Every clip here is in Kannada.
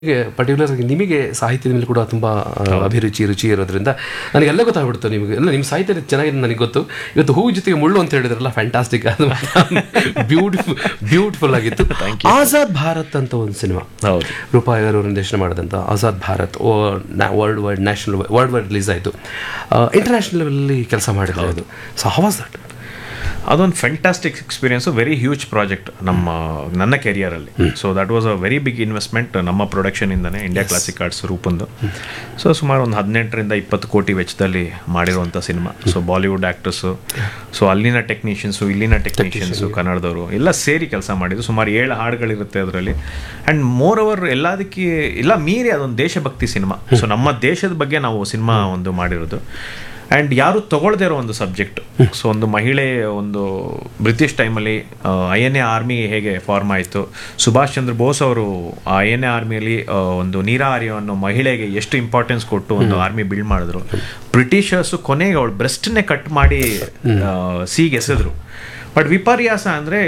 ಪರ್ಟಿಕ್ಯುಲರ್ ಆಗಿ ನಿಮಗೆ ಸಾಹಿತ್ಯದ ಮೇಲೆ ಕೂಡ ತುಂಬ ಆ, ಅಭಿರುಚಿ ರುಚಿ ಇರೋದ್ರಿಂದ ನನಗೆಲ್ಲ ಗೊತ್ತಾಗ್ಬಿಡ್ತು ನಿಮಗೆ ಎಲ್ಲ ನಿಮ್ಮ ಸಾಹಿತ್ಯ ಚೆನ್ನಾಗಿದೆ ನನಗೆ ಗೊತ್ತು ಇವತ್ತು ಹೂ ಜೊತೆಗೆ ಮುಳ್ಳು ಅಂತ ಹೇಳಿದ್ರಲ್ಲ ಫ್ಯಾಂಟಾಸ್ಟಿಕ್ ಅದು ಬ್ಯೂಟಿಫುಲ್ ಬ್ಯೂಟಿಫುಲ್ ಆಗಿತ್ತು ಆಜಾದ್ ಭಾರತ್ ಅಂತ ಒಂದು ಸಿನಿಮಾ ಹೌದು ರೂಪಾಯಿ ಅವರು ನಿರ್ದೇಶನ ಮಾಡಿದಂಥ Azad Bharat world wide national world wide release ಆಯಿತು ಇಂಟರ್ನ್ಯಾಷನಲ್ ಲೆವೆಲಲ್ಲಿ ಕೆಲಸ ಮಾಡಿದ್ರು ಅದು ಸೊ ಹವಾಸ್ ದಟ್ ಅದೊಂದು fantastic experience very huge project ನಮ್ಮ ನನ್ನ ಕೆರಿಯರಲ್ಲಿ so that was a very big investment ನಮ್ಮ ಪ್ರೊಡಕ್ಷನ್ ಇಂದಾನೆ ಇಂಡಿಯಾ ಕ್ಲಾಸಿಕ್ ಆರ್ಟ್ಸ್ ರೂಪಂದು ಸೊ ಸುಮಾರು ಒಂದು ಹದಿನೆಂಟರಿಂದ ಇಪ್ಪತ್ತು ಕೋಟಿ ವೆಚ್ಚದಲ್ಲಿ ಮಾಡಿರುವಂಥ cinema so Bollywood actors so ಅಲ್ಲಿನ ಟೆಕ್ನಿಷಿಯನ್ಸು ಇಲ್ಲಿನ ಟೆಕ್ನಿಷಿಯನ್ಸು ಕನ್ನಡದವರು ಎಲ್ಲ ಸೇರಿ ಕೆಲಸ ಮಾಡಿದ್ದು ಸುಮಾರು ಏಳು ಹಾಡುಗಳಿರುತ್ತೆ ಅದರಲ್ಲಿ ಆ್ಯಂಡ್ ಮೋರ್ ಓವರ್ ಎಲ್ಲದಕ್ಕೆ ಎಲ್ಲ ಮೀರಿ ಅದೊಂದು ದೇಶಭಕ್ತಿ ಸಿನಿಮಾ ಸೊ ನಮ್ಮ ದೇಶದ ಬಗ್ಗೆ ನಾವು ಸಿನಿಮಾ ಒಂದು ಮಾಡಿರೋದು ಆ್ಯಂಡ್ ಯಾರು ತಗೊಳ್ದೇ ಇರೋ ಒಂದು ಸಬ್ಜೆಕ್ಟ್ ಸೊ ಒಂದು ಮಹಿಳೆ ಒಂದು ಬ್ರಿಟಿಷ್ ಟೈಮಲ್ಲಿ ಐ ಎನ್ ಎ ಆರ್ಮಿ ಹೇಗೆ ಫಾರ್ಮ್ ಆಯಿತು ಸುಭಾಷ್ ಚಂದ್ರ ಬೋಸ್ ಅವರು ಆ ಐ ಎನ್ ಎ ಆರ್ಮಿಯಲ್ಲಿ ಒಂದು ನೀರಾವರಿ ಅನ್ನೋ ಮಹಿಳೆಗೆ ಎಷ್ಟು ಇಂಪಾರ್ಟೆನ್ಸ್ ಕೊಟ್ಟು ಒಂದು ಆರ್ಮಿ ಬಿಲ್ಡ್ ಮಾಡಿದ್ರು ಬ್ರಿಟಿಷರ್ಸು ಕೊನೆಗೆ ಅವಳು ಬ್ರೆಸ್ಟ್ನೇ ಕಟ್ ಮಾಡಿ ಸಿಗೆ ಎಸೆದ್ರು ಬಟ್ ವಿಪರ್ಯಾಸ ಅಂದರೆ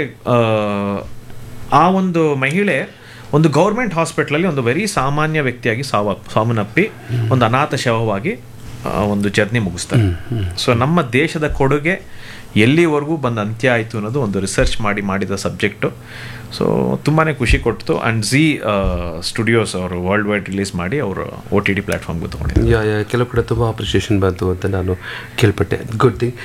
ಆ ಒಂದು ಮಹಿಳೆ ಒಂದು ಗೌರ್ಮೆಂಟ್ ಹಾಸ್ಪಿಟ್ಲಲ್ಲಿ ಒಂದು ವೆರಿ ಸಾಮಾನ್ಯ ವ್ಯಕ್ತಿಯಾಗಿ ಸಾವ ಸಾವನ್ನಪ್ಪಿ ಒಂದು ಅನಾಥ ಶವವಾಗಿ ಆ, ಒಂದು ಜರ್ನಿ ಮುಗಿಸ್ತಾರೆ ಸೊ ನಮ್ಮ ದೇಶದ ಕೊಡುಗೆ ಎಲ್ಲಿವರೆಗೂ ಬಂದು ಅಂತ್ಯ ಆಯಿತು ಅನ್ನೋದು ಒಂದು ರಿಸರ್ಚ್ ಮಾಡಿ ಮಾಡಿದ ಸಬ್ಜೆಕ್ಟು ಸೊ ತುಂಬಾ ಖುಷಿ ಕೊಡ್ತು ಆ್ಯಂಡ್ ಝಿ ಸ್ಟುಡಿಯೋಸ್ ಅವರು ವರ್ಲ್ಡ್ ವೈಡ್ ರಿಲೀಸ್ ಮಾಡಿ ಅವರು ಒ ಟಿ ಡಿ ಪ್ಲ್ಯಾಟ್ಫಾರ್ಮ್ಗೆ ತೊಗೊಂಡಿದ್ದಾರೆ ಯಾ ಯಾ ಕೆಲವು ಕಡೆ ತುಂಬ ಅಪ್ರಿಷಿಯೇಷನ್ ಬಂತು ಅಂತ ನಾನು ಕೇಳ್ಪಟ್ಟೆ ಗುಡ್ ಥಿಂಗ್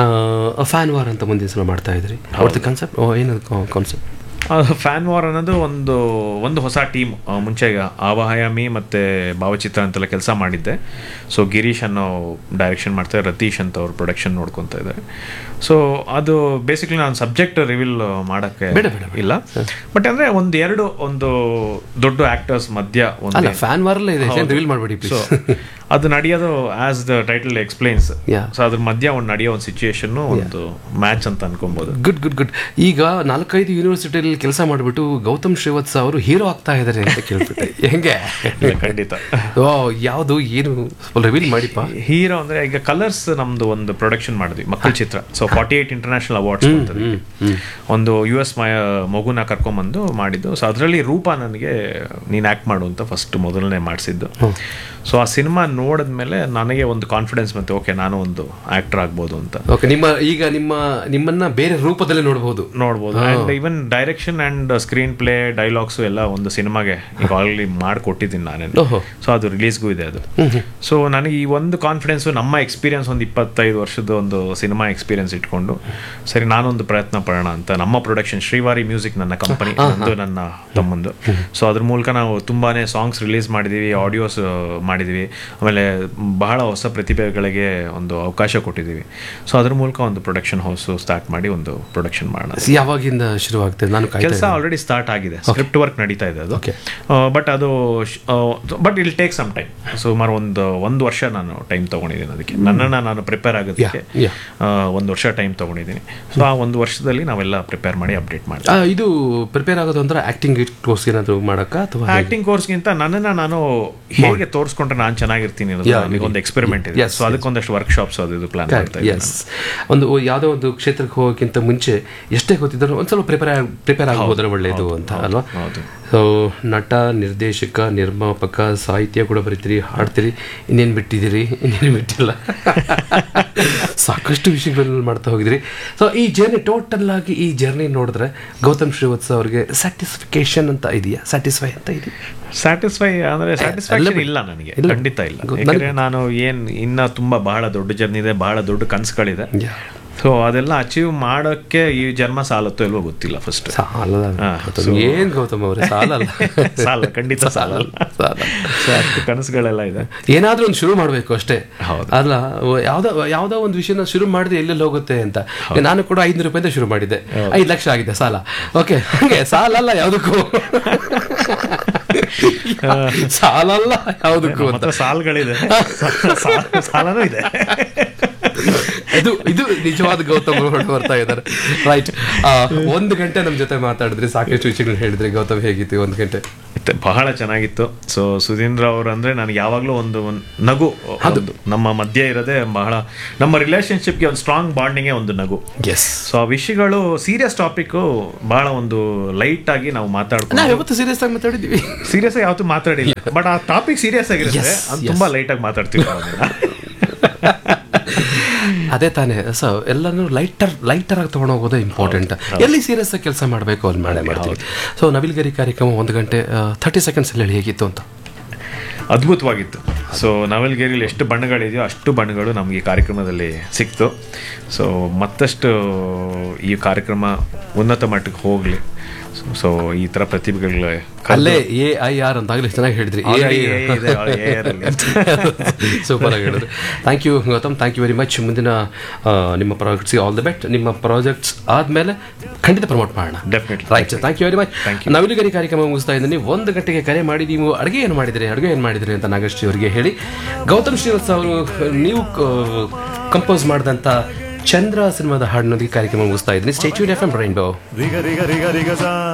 ಫ್ಯಾನ್ ವಾರ್ ಅಂತ ಮುಂದಿನ ಸಲ ಮಾಡ್ತಾ ಇದ್ರಿ ಅವ್ರದ್ದು ಕಾನ್ಸೆಪ್ಟ್ ಏನದು ಕಾನ್ಸೆಪ್ಟ್ ಫ್ಯಾನ್ ವಾರ್ ಅನ್ನೋದು ಒಂದು ಒಂದು ಹೊಸ ಟೀಮ್ ಮುಂಚೆ ಆವಾಹಯಾಮಿ ಮತ್ತು ಭಾವಚಿತ್ರ ಅಂತೆಲ್ಲ ಕೆಲಸ ಮಾಡಿದ್ದೆ ಸೊ ಗಿರೀಶ್ ಅನ್ನೋ ಡೈರೆಕ್ಷನ್ ಮಾಡ್ತಾರೆ ರತೀಶ್ ಅಂತ ಅವ್ರು ಪ್ರೊಡಕ್ಷನ್ ನೋಡ್ಕೊತಾ ಇದ್ದಾರೆ ಸೊ ಅದು ಬೇಸಿಕ್ಲಿ ನಾನು ಸಬ್ಜೆಕ್ಟ್ ರಿವೀಲ್ ಮಾಡೋಕ್ಕೆ ಬೇಡ, ಬೇಡ, ಇಲ್ಲ ಬಟ್ ಅಂದರೆ ಒಂದು ಎರಡು ಒಂದು ದೊಡ್ಡ ಆ್ಯಕ್ಟರ್ಸ್ ಮಧ್ಯ ಅಲ್ಲ ಒಂದು ಫ್ಯಾನ್ ವಾರಲ್ಲೇ ಇದೆ ರಿವೀಲ್ ಮಾಡಬೇಡಿ ಸೊ ಪ್ಲೀಸ್ ಅದು ನಡೆಯೋದು as the title explains Yeah. So ಅದ್ರ ಮಧ್ಯ ಒಂದು ನಡೆಯೋ ಒಂದು ಸಿಚುಯೇಷನ್ ಒಂದು ಮ್ಯಾಚ್ ಅಂತ ಅನ್ಕೊಬೋದು ಗುಡ್ ಗುಡ್ ಗುಡ್ ಈಗ ನಾಲ್ಕೈದು ಯೂನಿವರ್ಸಿಟಿಯಲ್ಲಿ ಕೆಲಸ ಮಾಡಿಬಿಟ್ಟು ಗೌತಮ್ ಶ್ರೀವತ್ಸ ಅವರು ಹೀರೋ ಆಗ್ತಾ ಇದ್ದಾರೆ ಅಂತ ಕೇಳ್ಬಿಟ್ಟೆ ಹೆಂಗೆ ಖಂಡಿತ ಓ ಯಾವುದು ಏನು ಸ್ವಲ್ಪ ರಿವೀಲ್ ಮಾಡಿಪ್ಪ ಹೀರೋ ಅಂದ್ರೆ ಈಗ ಕಲರ್ಸ್ ನಮ್ದು ಒಂದು ಪ್ರೊಡಕ್ಷನ್ ಮಾಡಿದ್ವಿ ಮಕ್ಕಳ ಚಿತ್ರ so forty eight international awards ಬರ್ತದೆ ಒಂದು ಯು ಎಸ್ ಮಗುನ ಕರ್ಕೊಂಬಂದು ಮಾಡಿದ್ದು ಸೊ ಅದರಲ್ಲಿ ರೂಪ ನನಗೆ ನೀನು ಆ್ಯಕ್ಟ್ ಮಾಡು ಅಂತ ಫಸ್ಟ್ ಮೊದಲನೇ ಮಾಡಿಸಿದ್ದು ಸೊ ಆ ಸಿನಿಮಾ ನೋಡಿದ್ಮೇಲೆ ನನಗೆ ಒಂದು ಕಾನ್ಫಿಡೆನ್ಸ್ ಮತ್ತೆ ಓಕೆ ನಾನು ಒಂದು ಆ್ಯಕ್ಟರ್ ಆಗ್ಬೋದು ಅಂತ ಓಕೆ ನಿಮ್ಮ ಈಗ ನಿಮ್ಮ ನಿಮ್ಮನ್ನ ಬೇರೆ ರೂಪದಲ್ಲಿ ನೋಡಬಹುದು ನೋಡ್ಬೋದು and even direction and screenplay dialogues ಎಲ್ಲ ಒಂದು ಸಿನಿಮಾಗೆ ಈಗ ಆಲ್ರೆಡಿ ಮಾಡಿಕೊಟ್ಟಿದ್ದೀನಿ ನಾನೇ ಓಹೋ ಸೊ ಅದು ರಿಲೀಸ್ಗೂ ಇದೆ ಅದು ಸೊ ನನಗೆ ಈ ಒಂದು ಕಾನ್ಫಿಡೆನ್ಸು ನಮ್ಮ ಎಕ್ಸ್ಪೀರಿಯನ್ಸ್ ಒಂದು ಇಪ್ಪತ್ತೈದು ವರ್ಷದ ಒಂದು ಸಿನಿಮಾ ಎಕ್ಸ್ಪೀರಿಯನ್ಸ್ ಇಟ್ಕೊಂಡು ಸರಿ ನಾನೊಂದು ಪ್ರಯತ್ನ ಪಡೋಣ ಅಂತ ನಮ್ಮ ಪ್ರೊಡಕ್ಷನ್ ಶ್ರೀವಾರಿ ಮ್ಯೂಸಿಕ್ ನನ್ನ ಕಂಪನಿ ನಂದು ನನ್ನ ತಮ್ಮಂದು ಸೊ ಅದ್ರ ಮೂಲಕ ನಾವು ತುಂಬಾನೇ ಸಾಂಗ್ಸ್ ರಿಲೀಸ್ ಮಾಡಿದೀವಿ ಆಡಿಯೋಸ್ ಮಾಡಿದೀವಿ ಆಮೇಲೆ ಬಹಳ ಹೊಸ ಪ್ರತಿಭೆಗಳಿಗೆ ಒಂದು ಅವಕಾಶ ಕೊಟ್ಟಿದ್ದೀವಿ ಸೊ ಅದ್ರ ಮೂಲಕ ಒಂದು ಪ್ರೊಡಕ್ಷನ್ ಹೌಸ್ ಸ್ಟಾರ್ಟ್ ಮಾಡಿ ಒಂದು ಪ್ರೊಡಕ್ಷನ್ ಮಾಡೋಣ ಯಾವಾಗಿಂದ ಶುರುವಾಗ್ತದೆ ನಾನು ಕಾಯ್ತಾ ಕೆಲಸ ಆಲ್ರೆಡಿ ಸ್ಟಾರ್ಟ್ ಆಗಿದೆ ಸ್ಕ್ರಿಪ್ಟ್ ವರ್ಕ್ ನಡೀತಾ ಇದೆ ಅದು Okay. ಬಟ್ ಅದು but I'll take some time ಸುಮಾರು ಒಂದು ಒಂದು ವರ್ಷ ನಾನು ಟೈಮ್ ತಗೊಂಡಿದ್ದೀನಿ ಅದಕ್ಕೆ ನನ್ನನ್ನು ನಾನು ಪ್ರಿಪೇರ್ ಆಗೋದಕ್ಕೆ Yeah, ಆ, ಒಂದು ವರ್ಷ ಟೈಮ್ ತಗೊಂಡಿದ್ದೀನಿ ಸೊ ಆ ಒಂದು ವರ್ಷದಲ್ಲಿ ನಾವೆಲ್ಲ ಪ್ರಿಪೇರ್ ಮಾಡಿ ಅಪ್ಡೇಟ್ ಮಾಡ್ತೀವಿ ಆ, ಇದು ಪ್ರಿಪೇರ್ ಆಗೋದು ಅಂದ್ರೆ ಆಕ್ಟಿಂಗ್ ಕೋರ್ಸ್ ಏನಾದ್ರು ಮಾಡಕ್ಕ ಅಥವಾ ಆಕ್ಟಿಂಗ್ ಕೋರ್ಸ್ಗಿಂತ ನನ್ನನ್ನು ನಾನು ಹೇಗೆ ತೋರಿಸ್ಕೊಂಡ್ರೆ ನಾನು ಚೆನ್ನಾಗಿರ್ತೀನಿ ಅನ್ನೋದು Yeah, ನನಗೆ ಒಂದು ಎಕ್ಸ್ಪೆರಿಮೆಂಟ್ ಇದೆ Yes, ಸೊ ಅದಕ್ಕೊಂದಷ್ಟು ವರ್ಕ್ಶಾಪ್ಸ್ ಅದು ಇದು ಪ್ಲಾನ್ ಮಾಡ್ತಾ ಇದ್ದೀನಿ ಎಸ್ ಒಂದು ಯಾವುದೋ ಒಂದು ಕ್ಷೇತ್ರಕ್ಕೆ ಹೋಗೋಕ್ಕಿಂತ ಮುಂಚೆ ಎಷ್ಟೇ ಗೊತ್ತಿದ್ರು ಒಂದು ಸ್ವಲ್ಪ ಪ್ರಿಪೇರ್ ಪ್ರಿಪೇರ್ ಆಗೋದ್ರೆ ಒಳ್ಳೆಯದು ಅಂತ ಅಲ್ವಾ ಹೌದು. ಸೊ ನಟ ನಿರ್ದೇಶಕ ನಿರ್ಮಾಪಕ ಸಾಹಿತ್ಯ ಕೂಡ ಬರೀತೀರಿ ಹಾಡ್ತೀರಿ ಇನ್ನೇನು ಬಿಟ್ಟಿದ್ದೀರಿ ಇನ್ನೇನು ಬಿಟ್ಟಿಲ್ಲ ಸಾಕಷ್ಟು ವಿಷಯಗಳನ್ನು ಮಾಡ್ತಾ ಹೋಗಿದ್ರಿ ಸೊ ಈ ಜರ್ನಿ ಟೋಟಲ್ ಆಗಿ ಈ ಜರ್ನಿ ನೋಡಿದ್ರೆ ಗೌತಮ್ ಶ್ರೀವತ್ಸ ಅವರಿಗೆ ಸ್ಯಾಟಿಸ್ಫಿಕೇಶನ್ ಅಂತ ಇದೆಯಾ ಸ್ಯಾಟಿಸ್ಫೈ ಅಂತ ಇದೆಯಾ ಸ್ಯಾಟಿಸ್ಫೈ ಅಂದ್ರೆ ಸ್ಯಾಟಿಸ್ಫ್ಯಾಕ್ಷನ್ ಬಿಡಿ. ಇಲ್ಲ ನನಗೆ ಇಲ್ಲ. ಖಂಡಿತ ಇಲ್ಲ ಗೊ- ಯಾಕಂದ್ರೆ ನಾನು ಏನ್ ಇನ್ನ ತುಂಬಾ ಬಹಳ ದೊಡ್ಡ ಜರ್ನಿ ಇದೆ ಬಹಳ ದೊಡ್ಡ ಕನಸುಗಳಿದೆ Yeah. ಸೊ ಅದೆಲ್ಲ ಅಚೀವ್ ಮಾಡೋಕ್ಕೆ ಈ ಜನ್ಮ ಸಾಲತ್ತೋ ಇಲ್ವೋ ಗೊತ್ತಿಲ್ಲ ಫಸ್ಟ್ ಸಾಲಲ್ಲ ಹಾ, ಗೌತಮ್. so- ಏನ್ ಗೌತಮ್ ಅವರೇ ಸಾಲಲ್ಲ ಸಾಲ ಖಂಡಿತ ಸಾಲ ಸಾಲ ಸೊ ಅಷ್ಟು ಕನಸುಗಳೆಲ್ಲ ಇದೆ ಏನಾದ್ರೂ ಒಂದು ಶುರು ಮಾಡಬೇಕು ಅಷ್ಟೇ ಹೌದು. ಅಲ್ಲ ಯಾವ್ದೋ ಯಾವ್ದೋ ಒಂದು ವಿಷಯನ ಶುರು ಮಾಡಿದ್ರೆ ಎಲ್ಲೆಲ್ಲಿ ಹೋಗುತ್ತೆ ಅಂತ ಈಗ ನಾನು ಕೂಡ ಐನೂರು ರೂಪಾಯಿಂದ ಶುರು ಮಾಡಿದ್ದೆ ಐದು ಲಕ್ಷ ಆಗಿದೆ ಸಾಲ ಓಕೆ ಹಂಗೆ ಸಾಲ ಅಲ್ಲ ಯಾವ್ದಕ್ಕೂ ಸಾಲ ಅಲ್ಲ ಯಾವ್ದಕ್ಕೂ ನಮ್ಮ ಅಂತ ಹತ್ರ ಸಾಲಗಳಿದೆ ಸಾಲ- ಸಾಲನೂ ಇದೆ ಇದು ಇದು ನಿಜವಾದ ಗೌತಮ್ ಹೊರಟು ಬರ್ತಾ ಇದ್ದಾರೆ ರೈಟ್ ಒಂದು ಗಂಟೆ ನಮ್ಮ ಜೊತೆ ಮಾತಾಡಿದ್ರಿ ಸಾಕಷ್ಟು ವಿಷಯಗಳು ಹೇಳಿದ್ರಿ ಗೌತಮ್ ಹೇಗಿತ್ತು ಒಂದು ಗಂಟೆ ಮತ್ತೆ ಬಹಳ ಚೆನ್ನಾಗಿತ್ತು ಸೊ ಸುಧೀಂದ್ರ ಅವರು ಅಂದ್ರೆ ನನಗೆ ಯಾವಾಗಲೂ ಒಂದು ಒಂದ್ ನಗು ಒಂದು ನಮ್ಮ ಮಧ್ಯೆ ಇರೋದೇ ಬಹಳ ನಮ್ಮ ರಿಲೇಶನ್ಶಿಪ್ಗೆ ಒಂದು ಸ್ಟ್ರಾಂಗ್ ಬಾಂಡಿಂಗೇ ಒಂದು ನಗು ಎಸ್ ಸೊ ಆ ವಿಷಯಗಳು ಸೀರಿಯಸ್ ಟಾಪಿಕ್ ಬಹಳ ಒಂದು ಲೈಟ್ ಆಗಿ ನಾವು ಮಾತಾಡ್ಕೊಂಡು ನಾವು ಯಾವತ್ತು ಸೀರಿಯಸ್ ಆಗಿ ಮಾತಾಡಿದ್ವಿ ಸೀರಿಯಸ್ ಆಗಿ ಯಾವತ್ತೂ ಮಾತಾಡಿಲ್ಲ ಬಟ್ ಆ ಟಾಪಿಕ್ ಸೀರಿಯಸ್ ಆಗಿರುತ್ತೆ Yes, ಅದು yes. ತುಂಬಾ ಲೈಟ್ ಆಗಿ ಮಾತಾಡ್ತೀವಿ ನಾವು ಅದನ್ನ. ಅದೇ ತಾನೇ ಸೊ ಎಲ್ಲಾನು ಲೈಟರ್ ಲೈಟರ್ ಆಗಿ ತಗೊಂಡು ಹೋಗೋದೇ ಇಂಪಾರ್ಟೆಂಟ್ ಎಲ್ಲಿ ಸೀರಿಯಸ್ ಆಗಿ ಕೆಲಸ ಮಾಡಬೇಕು ಅಲ್ಲಿ ಮಾಡೇ ಮಾಡ್ತೀವಿ ಸೊ ನವಿಲ್ಗರಿ ಕಾರ್ಯಕ್ರಮ ಒಂದು ಗಂಟೆ ಥರ್ಟಿ ಸೆಕೆಂಡ್ಸ್ ಅಲ್ಲಿ ಹೇಳಿ ಹೇಗಿತ್ತು ಅಂತ ಅದ್ಭುತವಾಗಿತ್ತು ಸೊ ನವಲ್ಗೇರಿಲಿ ಎಷ್ಟು ಬಣ್ಣಗಳಿದೆಯೋ ಅಷ್ಟು ಬಣ್ಣಗಳು ನಮಗೆ ಈ ಕಾರ್ಯಕ್ರಮದಲ್ಲಿ ಸಿಕ್ತು ಸೊ ಮತ್ತಷ್ಟು ಈ ಕಾರ್ಯಕ್ರಮ ಉನ್ನತ ಮಟ್ಟಕ್ಕೆ ಹೋಗಲಿ ಸೊ ಈ ಥರ ಪ್ರತಿಭೆಗಳ ಅಲ್ಲೇ ಎ ಐ ಆರ್ ಅಂತ ಆಗ್ಲಿ ಚೆನ್ನಾಗಿ ಹೇಳಿದ್ರಿ ಎ ಐ ಸೂಪರ್ ಆಗಿ ಹೇಳಿದ್ರಿ thank you Gautam thank you very much ಮುಂದಿನ ಆ, ನಿಮ್ಮ ಪ್ರಾಜೆಕ್ಟ್ಸ್ಗೆ ಆಲ್ ದ ಬೆಸ್ಟ್ ನಿಮ್ಮ ಪ್ರಾಜೆಕ್ಟ್ಸ್ ಆದಮೇಲೆ ಖಂಡಿತ ಪ್ರಮೋಟ್ ಮಾಡೋಣ Definitely. Right thank you very much Navilugari ಕಾರ್ಯಕ್ರಮ ಮುಗಿಸ್ತಾ ಇದ್ದೀನಿ ಒಂದು ಗಂಟೆಗೆ ಕರೆ ಮಾಡಿ ನೀವು ಅಡುಗೆ ಏನು ಮಾಡಿದ್ರಿ ಅಡುಗೆ ಏನು ಮಾಡಿದ್ರಿ ಅಂತ ನಾಗಶ್ರೀ ಅವರಿಗೆ ಹೇಳಿ ಗೌತಮ್ ಶ್ರೀನಿವಾಸ್ ಅವರು ನೀವು ಕಂಪೋಸ್ ಮಾಡಿದಂಥ ಚಂದ್ರ ಸಿನಿಮಾದ ಹಾಡಿನೊಂದಿಗೆ ಕಾರ್ಯಕ್ರಮ ಮುಗಿಸ್ತಾ ಇದ್ದೀನಿ station F M rainbow Riga, riga, riga, riga, sa.